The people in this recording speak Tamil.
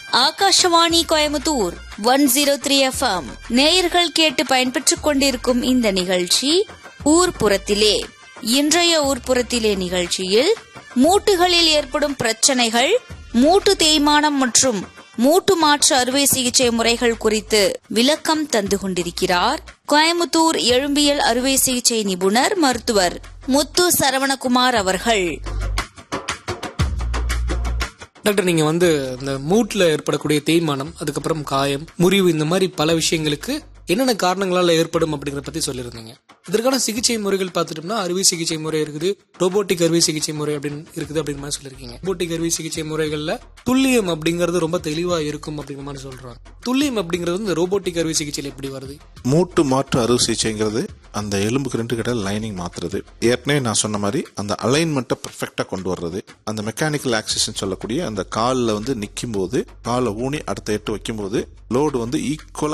Akashvani Coimbatore one zero three FM நேயர்கள் கேட்டு பயன்பெற்றுக் கொண்டிருக்கும் இந்த நிகழ்ச்சி ஊர்ப்புறத்திலே இன்றைய ஊர்ப்புறத்திலே நிகழ்ச்சியில் மூட்டுகளில் ஏற்படும் பிரச்சனைகள் மூட்டு தேய்மானம் மற்றும் மூட்டு மாற்று அறுவை சிகிச்சை முறைகள் குறித்து விளக்கம் தந்து கொண்டிருக்கிறார் கோயமுத்தூர் எழும்பியல் அறுவை சிகிச்சை நிபுணர் மருத்துவர் முத்து சரவணகுமார் அவர்கள் டாக்டர் நீங்க வந்து இந்த மூட்டுல ஏற்படக்கூடிய தேய்மானம் அதுக்கப்புறம் காயம் முறிவு இந்த மாதிரி பல விஷயங்களுக்கு என்னென்ன காரணங்களால ஏற்படும் அப்படிங்கறத பத்தி சொல்லியிருந்தீங்க இதற்கான சிகிச்சை முறைகள் பார்த்துட்டோம்னா அறுவை சிகிச்சை முறை இருக்குது ரோபோட்டிக் அறுவை சிகிச்சை முறை அப்படின்னு இருக்குது அப்படின்னு மாதிரி சொல்லியிருக்கீங்க ரோபோட்டிக் அறுவை சிகிச்சை முறைகள்ல துல்லியம் அப்படிங்கிறது ரொம்ப தெளிவா இருக்கும் அப்படிங்கிற மாதிரி சொல்றாங்க துல்லியம் அப்படிங்கிறது இந்த ரோபோட்டிக் அறுவை சிகிச்சையில் எப்படி வருது மூட்டு மாற்று அறுவை சிகிச்சைங்கிறது அந்த எலும்புக்கு ரெண்டு கிட்ட லைனிங் மாத்துறது ஏற்கனவே நான் சொன்ன மாதிரி அந்த அலைன்மெண்ட்டை பெர்ஃபெக்டா கொண்டு வர்றது அந்த மெக்கானிக்கல் ஆக்சிஸ்ன்னு சொல்லக்கூடிய அந்த காலில் வந்து நிற்கும் போது காலை ஊனி அடுத்த எட்டு வைக்கும்போது லோடு வந்து ஈக்குவலா